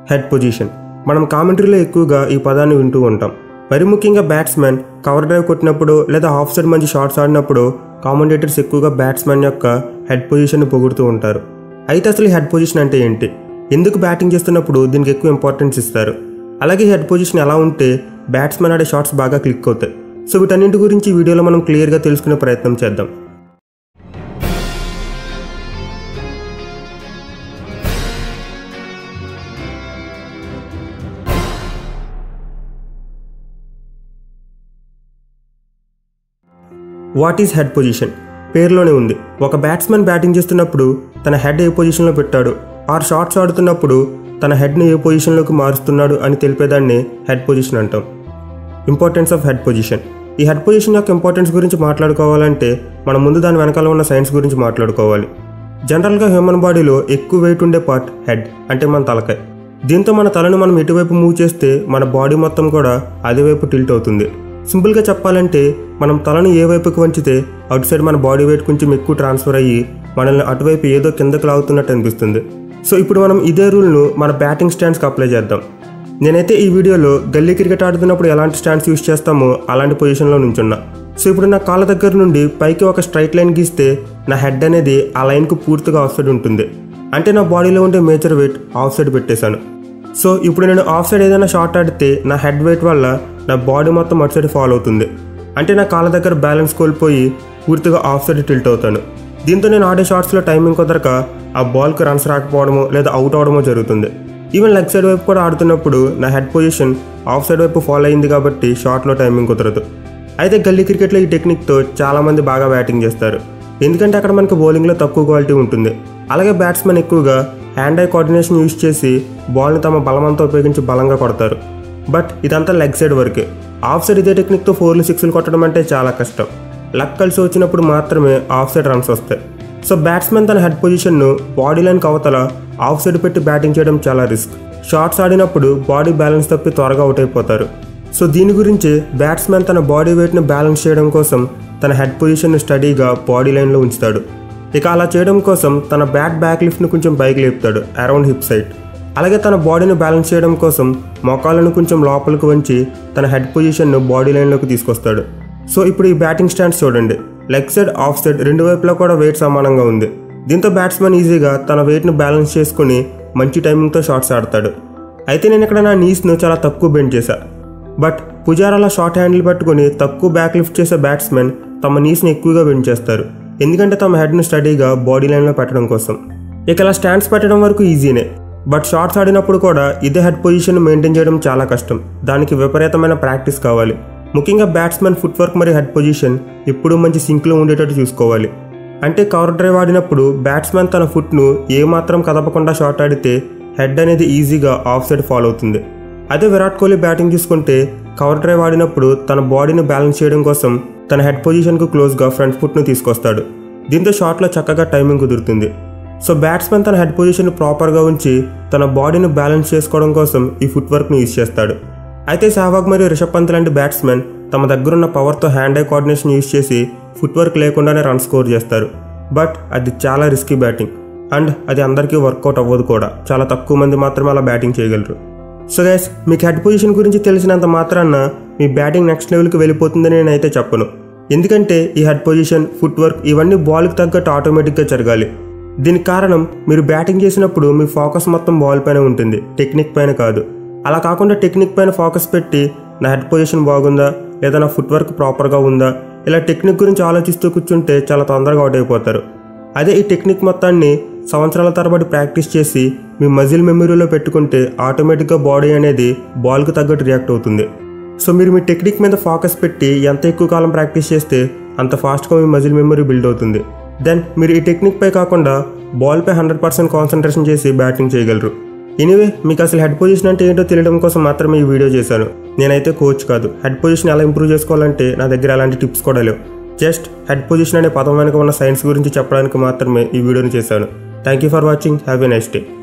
head position మనం కామెంటరీలో ఎక్కువగా ఈ పదాన్ని వింటూ ఉంటాం మరి ముఖ్యంగా బ్యాట్స్మెన్ కవర్ డ్రైవ్ కొట్టినప్పుడు లేదా హాఫ్ సైడ్ మంచి షాట్స్ ఆడినప్పుడు కామెంటేటర్స్ ఎక్కువగా బ్యాట్స్మెన్ యొక్క హెడ్ పొజిషన్ని పొగుడుతూ ఉంటారు అయితే అసలు ఈ హెడ్ పొజిషన్ అంటే ఏంటి ఎందుకు బ్యాటింగ్ చేస్తున్నప్పుడు దీనికి ఎక్కువ ఇంపార్టెన్స్ ఇస్తారు అలాగే హెడ్ పొజిషన్ ఎలా ఉంటే బ్యాట్స్మెన్ ఆడే షాట్స్ బాగా క్లిక్ అవుతాయి సో వీటన్నింటి గురించి ఈ వీడియోలో మనం క్లియర్గా తెలుసుకునే ప్రయత్నం చేద్దాం వాట్ ఈజ్ హెడ్ పొజిషన్ పేరులోనే ఉంది ఒక బ్యాట్స్మెన్ బ్యాటింగ్ చేస్తున్నప్పుడు తన హెడ్ ఏ పొజిషన్లో పెట్టాడు ఆర్ షాట్స్ ఆడుతున్నప్పుడు తన హెడ్ని ఏ పొజిషన్లోకి మారుస్తున్నాడు అని తెలిపేదాన్ని హెడ్ పొజిషన్ అంటాం ఇంపార్టెన్స్ ఆఫ్ హెడ్ పొజిషన్ ఈ హెడ్ పొజిషన్ యొక్క ఇంపార్టెన్స్ గురించి మాట్లాడుకోవాలంటే మనం ముందు దాని వెనకాల ఉన్న సైన్స్ గురించి మాట్లాడుకోవాలి జనరల్గా హ్యూమన్ బాడీలో ఎక్కువ వెయిట్ ఉండే పార్ట్ హెడ్ అంటే మన తలకాయ దీంతో మన తలను మనం ఎటువైపు మూవ్ చేస్తే మన బాడీ మొత్తం కూడా అదే వైపు టిల్ట్ అవుతుంది సింపుల్గా చెప్పాలంటే మనం తలను ఏ వైపుకి వంచితే అవుట్ సైడ్ మన బాడీ వెయిట్ కొంచెం ఎక్కువ ట్రాన్స్ఫర్ అయ్యి మనల్ని అటువైపు ఏదో కిందకు లాగుతున్నట్టు అనిపిస్తుంది సో ఇప్పుడు మనం ఇదే రూల్ను మన బ్యాటింగ్ స్టాండ్స్కి అప్లై చేద్దాం నేనైతే ఈ వీడియోలో గల్లీ క్రికెట్ ఆడుతున్నప్పుడు ఎలాంటి స్టాండ్స్ యూస్ చేస్తామో అలాంటి పొజిషన్లో నుంచున్నా సో ఇప్పుడు నా కాళ్ళ దగ్గర నుండి పైకి ఒక స్ట్రైట్ లైన్ గీస్తే నా హెడ్ అనేది ఆ లైన్కు పూర్తిగా ఆఫ్ సైడ్ ఉంటుంది అంటే నా బాడీలో ఉండే మేజర్ వెయిట్ ఆఫ్ సైడ్ పెట్టేశాను సో ఇప్పుడు నేను ఆఫ్ సైడ్ ఏదైనా షార్ట్ ఆడితే నా హెడ్ వెయిట్ వల్ల నా బాడీ మొత్తం అటు సైడ్ ఫాలో అవుతుంది అంటే నా కాళ్ళ దగ్గర బ్యాలెన్స్ కోల్పోయి పూర్తిగా ఆఫ్ సైడ్ టిల్ట్ అవుతాను దీంతో నేను ఆడే షాట్స్లో టైమింగ్ కుదరక ఆ బాల్కి రన్స్ రాకపోవడమో లేదా అవుట్ అవడమో జరుగుతుంది ఈవెన్ లెగ్ సైడ్ వైపు కూడా ఆడుతున్నప్పుడు నా హెడ్ పొజిషన్ ఆఫ్ సైడ్ వైపు ఫాలో అయింది కాబట్టి షాట్లో టైమింగ్ కుదరదు అయితే గల్లీ క్రికెట్లో ఈ టెక్నిక్తో చాలామంది బాగా బ్యాటింగ్ చేస్తారు ఎందుకంటే అక్కడ మనకు బౌలింగ్లో తక్కువ క్వాలిటీ ఉంటుంది అలాగే బ్యాట్స్మెన్ ఎక్కువగా హ్యాండ్ ఐ కోఆర్డినేషన్ యూజ్ చేసి బాల్ని తమ బలమంతా ఉపయోగించి బలంగా కొడతారు బట్ ఇదంతా లెగ్ సైడ్ వరకే ఆఫ్ సైడ్ ఇదే టెక్నిక్తో ఫోర్లు సిక్స్లు కొట్టడం అంటే చాలా కష్టం లక్ కలిసి వచ్చినప్పుడు మాత్రమే ఆఫ్ సైడ్ రన్స్ వస్తాయి సో బ్యాట్స్మెన్ తన హెడ్ పొజిషన్ను బాడీ లైన్కి అవతల ఆఫ్ సైడ్ పెట్టి బ్యాటింగ్ చేయడం చాలా రిస్క్ షాట్స్ ఆడినప్పుడు బాడీ బ్యాలెన్స్ తప్పి త్వరగా అవుట్ అయిపోతారు సో దీని గురించి బ్యాట్స్మెన్ తన బాడీ వెయిట్ని బ్యాలెన్స్ చేయడం కోసం తన హెడ్ పొజిషన్ను స్టడీగా బాడీ లైన్లో ఉంచుతాడు ఇక అలా చేయడం కోసం తన బ్యాట్ బ్యాక్ లిఫ్ట్ను కొంచెం పైకి లేపుతాడు అరౌండ్ హిప్ సైడ్ అలాగే తన బాడీని బ్యాలెన్స్ చేయడం కోసం మోకాళ్ళను కొంచెం లోపలికి వంచి తన హెడ్ పొజిషన్ను బాడీ లైన్లోకి తీసుకొస్తాడు సో ఇప్పుడు ఈ బ్యాటింగ్ స్టాండ్స్ చూడండి లెగ్ సైడ్ ఆఫ్ సైడ్ రెండు వైపులా కూడా వెయిట్ సమానంగా ఉంది దీంతో బ్యాట్స్మెన్ ఈజీగా తన వెయిట్ను బ్యాలెన్స్ చేసుకుని మంచి టైమింగ్తో షాట్స్ ఆడతాడు అయితే నేను ఇక్కడ నా నీస్ను చాలా తక్కువ బెండ్ చేశా బట్ పుజారాల షార్ట్ హ్యాండిల్ పట్టుకుని తక్కువ బ్యాక్ లిఫ్ట్ చేసే బ్యాట్స్మెన్ తమ నీస్ని ఎక్కువగా బెండ్ చేస్తారు ఎందుకంటే తమ హెడ్ను స్టడీగా బాడీ లైన్లో పెట్టడం కోసం ఇక ఇలా స్టాండ్స్ పెట్టడం వరకు ఈజీనే బట్ షార్ట్స్ ఆడినప్పుడు కూడా ఇదే హెడ్ పొజిషన్ మెయింటైన్ చేయడం చాలా కష్టం దానికి విపరీతమైన ప్రాక్టీస్ కావాలి ముఖ్యంగా బ్యాట్స్మెన్ ఫుట్ వర్క్ మరియు హెడ్ పొజిషన్ ఎప్పుడూ మంచి సింక్లో ఉండేటట్టు చూసుకోవాలి అంటే కవర్ డ్రైవ్ ఆడినప్పుడు బ్యాట్స్మెన్ తన ఫుట్ను ఏమాత్రం కదపకుండా షాట్ ఆడితే హెడ్ అనేది ఈజీగా ఆఫ్ సైడ్ ఫాలో అవుతుంది అదే విరాట్ కోహ్లీ బ్యాటింగ్ తీసుకుంటే కవర్ డ్రైవ్ ఆడినప్పుడు తన బాడీని బ్యాలెన్స్ చేయడం కోసం తన హెడ్ పొజిషన్కు క్లోజ్గా ఫ్రంట్ ఫుట్ను తీసుకొస్తాడు దీంతో షాట్లో చక్కగా టైమింగ్ కుదురుతుంది సో బ్యాట్స్మెన్ తన హెడ్ పొజిషన్ ప్రాపర్గా ఉంచి తన బాడీని బ్యాలెన్స్ చేసుకోవడం కోసం ఈ ఫుట్ వర్క్ను యూజ్ చేస్తాడు అయితే సెహవాగ్ మరియు రిషబ్ పంత్ లాంటి బ్యాట్స్మెన్ తమ దగ్గరున్న పవర్తో హ్యాండ్ ఐ కోఆర్డినేషన్ యూజ్ చేసి ఫుట్ వర్క్ లేకుండానే రన్ స్కోర్ చేస్తారు బట్ అది చాలా రిస్కీ బ్యాటింగ్ అండ్ అది అందరికీ వర్కౌట్ అవ్వదు కూడా చాలా తక్కువ మంది మాత్రమే అలా బ్యాటింగ్ చేయగలరు సో గైస్ మీకు హెడ్ పొజిషన్ గురించి తెలిసినంత మాత్రాన మీ బ్యాటింగ్ నెక్స్ట్ లెవెల్కి వెళ్ళిపోతుందని నేనైతే చెప్పను ఎందుకంటే ఈ హెడ్ పొజిషన్ ఫుట్ వర్క్ ఇవన్నీ బాల్కి తగ్గట్టు ఆటోమేటిక్గా జరగాలి దీనికి కారణం మీరు బ్యాటింగ్ చేసినప్పుడు మీ ఫోకస్ మొత్తం బాల్ పైన ఉంటుంది టెక్నిక్ పైన కాదు అలా కాకుండా టెక్నిక్ పైన ఫోకస్ పెట్టి నా హెడ్ పొజిషన్ బాగుందా లేదా నా ఫుట్ వర్క్ ప్రాపర్గా ఉందా ఇలా టెక్నిక్ గురించి ఆలోచిస్తూ కూర్చుంటే చాలా తొందరగా అవుట్ అయిపోతారు అదే ఈ టెక్నిక్ మొత్తాన్ని సంవత్సరాల తరబడి ప్రాక్టీస్ చేసి మీ మజిల్ మెమరీలో పెట్టుకుంటే ఆటోమేటిక్గా బాడీ అనేది బాల్కి తగ్గట్టు రియాక్ట్ అవుతుంది సో మీరు మీ టెక్నిక్ మీద ఫోకస్ పెట్టి ఎంత ఎక్కువ కాలం ప్రాక్టీస్ చేస్తే అంత ఫాస్ట్గా మీ మజిల్ మెమరీ బిల్డ్ అవుతుంది దెన్ మీరు ఈ టెక్నిక్ పై కాకుండా బాల్పై హండ్రెడ్ పర్సెంట్ కాన్సన్ట్రేషన్ చేసి బ్యాటింగ్ చేయగలరు ఎనీవే మీకు అసలు హెడ్ పొజిషన్ అంటే ఏంటో తెలియడం కోసం మాత్రమే ఈ వీడియో చేశాను నేనైతే కోచ్ కాదు హెడ్ పొజిషన్ ఎలా ఇంప్రూవ్ చేసుకోవాలంటే నా దగ్గర అలాంటి టిప్స్ కూడా లేవు జస్ట్ హెడ్ పొజిషన్ అనే పదం వెనుక ఉన్న సైన్స్ గురించి చెప్పడానికి మాత్రమే ఈ వీడియోని చేశాను thank you for watching have a nice day